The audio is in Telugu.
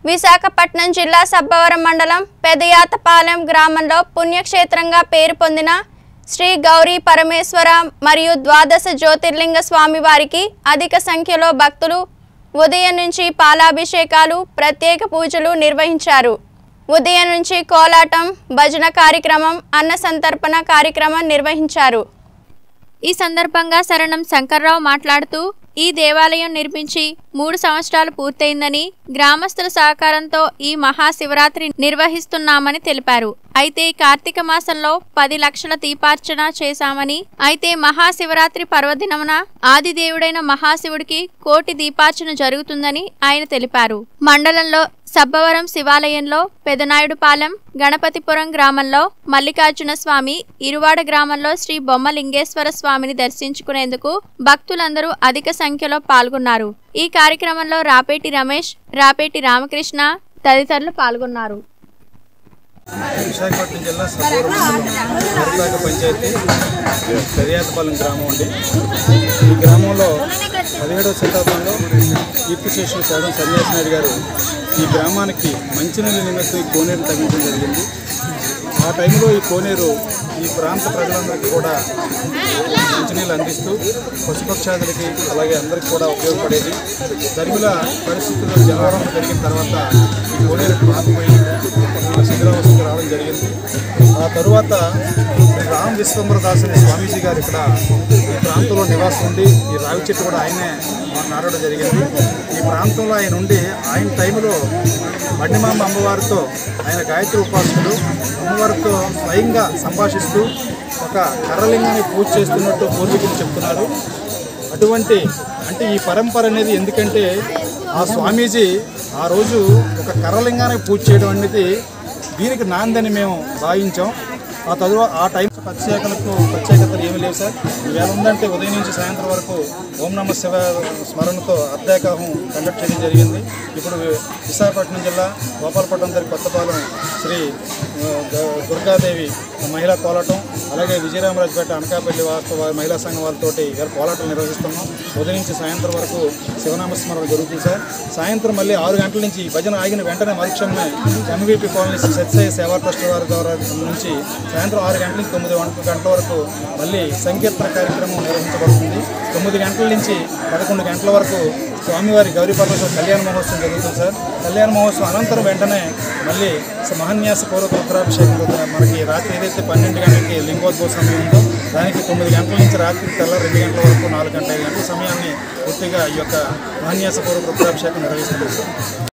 విశాఖపట్నం జిల్లా సబ్బవరం మండలం పెదయాతపాలెం గ్రామంలో పుణ్యక్షేత్రంగా పేరు పొందిన శ్రీ గౌరీ పరమేశ్వర మరియు ద్వాదశ జ్యోతిర్లింగ స్వామివారికి అధిక సంఖ్యలో భక్తులు ఉదయం నుంచి పాలాభిషేకాలు ప్రత్యేక పూజలు నిర్వహించారు ఉదయం నుంచి కోలాటం భజన కార్యక్రమం అన్న సంతర్పణ కార్యక్రమం నిర్వహించారు ఈ సందర్భంగా శరణం శంకర్రావు మాట్లాడుతూ ఈ దేవాలయం నిర్మించి మూడు సంవత్సరాలు పూర్తయిందని గ్రామస్తుల సహకారంతో ఈ మహాశివరాత్రి నిర్వహిస్తున్నామని తెలిపారు అయితే కార్తీక మాసంలో పది లక్షల దీపార్చన చేశామని అయితే మహాశివరాత్రి పర్వదినమున ఆదిదేవుడైన మహాశివుడికి కోటి దీపార్చన జరుగుతుందని ఆయన తెలిపారు మండలంలో సబ్బవరం శివాలయంలో పెదనాయుడుపాలెం గణపతిపురం గ్రామంలో మల్లికార్జున స్వామి ఇరువాడ గ్రామంలో శ్రీ బొమ్మలింగేశ్వర స్వామిని దర్శించుకునేందుకు భక్తులందరూ అధిక సంఖ్యలో పాల్గొన్నారు ఈ కార్యక్రమంలో రాపేటి రమేష్ రాపేటి రామకృష్ణ తదితరులు పాల్గొన్నారు విశాఖపట్నం జిల్లా సభవరం మరిపాక పంచాయతీ పెరియాతపాలెం గ్రామం అండి ఈ గ్రామంలో పదిహేడవ శతాబ్దంలో కీర్తిశేషులు సగం సన్యాసి నాయుడు గారు ఈ గ్రామానికి మంచినీళ్ళ నిమిత్తం ఈ కోనేరు తగ్గించడం జరిగింది ఆ టైంలో ఈ కోనేరు ఈ ప్రాంత ప్రజలందరికీ కూడా మంచినీళ్ళు అందిస్తూ పశుపక్షాదులకి అలాగే అందరికీ కూడా ఉపయోగపడేది తరిమిల పరిస్థితుల్లో జలవరం పెరిగిన తర్వాత ఈ కోనేరు పాతిపోయి శిథిరావస్థకు రావడం జరిగింది ఆ తరువాత రామ్ విశ్వంబర దాస్ అనే స్వామీజీ గారు ఇక్కడ ఈ ప్రాంతంలో నివాసం ఉండి ఈ రావి చెట్టు కూడా ఆయనే నాటడం జరిగింది ఈ ప్రాంతంలో ఆయన ఉండి ఆయన టైంలో బండిమాంబ అమ్మవారితో ఆయన గాయత్రి ఉపాసకులు అమ్మవారితో స్వయంగా సంభాషిస్తూ ఒక కర్రలింగాన్ని పూజ చేస్తున్నట్టు పూర్వీకులు చెప్తున్నారు అటువంటి అంటే ఈ పరంపర అనేది ఎందుకంటే ఆ స్వామీజీ ఆ రోజు ఒక కర్రలింగాన్ని పూజ చేయడం అనేది దీనికి నాందని మేము భావించాం ఆ తరువాత ఆ టైం ప్రత్యేకలకు ప్రత్యేకతలు ఏమీ లేవు సార్ ఇవాళ ఉందంటే ఉదయం నుంచి సాయంత్రం వరకు ఓం నమ శివ స్మరణతో అర్ధాకాహం కండక్ట్ చేయడం జరిగింది ఇప్పుడు విశాఖపట్నం జిల్లా గోపాలపట్నం దగ్గర కొత్తపాలెం శ్రీ ఆ, ద- దుర్గాదేవి మహిళా కోలాటం అలాగే విజయరామరాజుపేట అనకాపల్లి వారితో వారి మహిళా సంఘం వాళ్ళతోటి ఇవాళ కోలాటం నిర్వహిస్తున్నాం ఉదయం నుంచి సాయంత్రం వరకు శివనామస్మరణ జరుగుతుంది సార్ సాయంత్రం మళ్ళీ ఆరు గంటల నుంచి ఈ భజన ఆగిన వెంటనే మరుక్షణమే ఎంవీపీ కాలనీ సత్సాయి సేవా ట్రస్ట్ వారి ద్వారా నుంచి సాయంత్రం ఆరు గంటల నుంచి తొమ్మిది గంటల గంటల వరకు మళ్ళీ సంకీర్తన కార్యక్రమం నిర్వహించబడుతుంది తొమ్మిది గంటల నుంచి పదకొండు గంటల వరకు స్వామివారి గౌరీ పరమేశ్వర కళ్యాణ మహోత్సవం జరుగుతుంది సార్ కళ్యాణ మహోత్సవం అనంతరం వెంటనే మళ్ళీ మహాన్యాస పూర్వక రుద్రాభిషేకం జరుగుతుంది. మనకి రాత్రి ఏదైతే పన్నెండు గంటలకి లింగోద్భవ సమయం ఉందో దానికి తొమ్మిది గంటల నుంచి రాత్రి తెల్ల రెండు గంటల వరకు నాలుగు గంటల ఐదు గంటల సమయాన్ని పూర్తిగా ఈ యొక్క మహాన్యాస పూర్వక రుద్రాభిషేకం నిర్వహిస్తుంది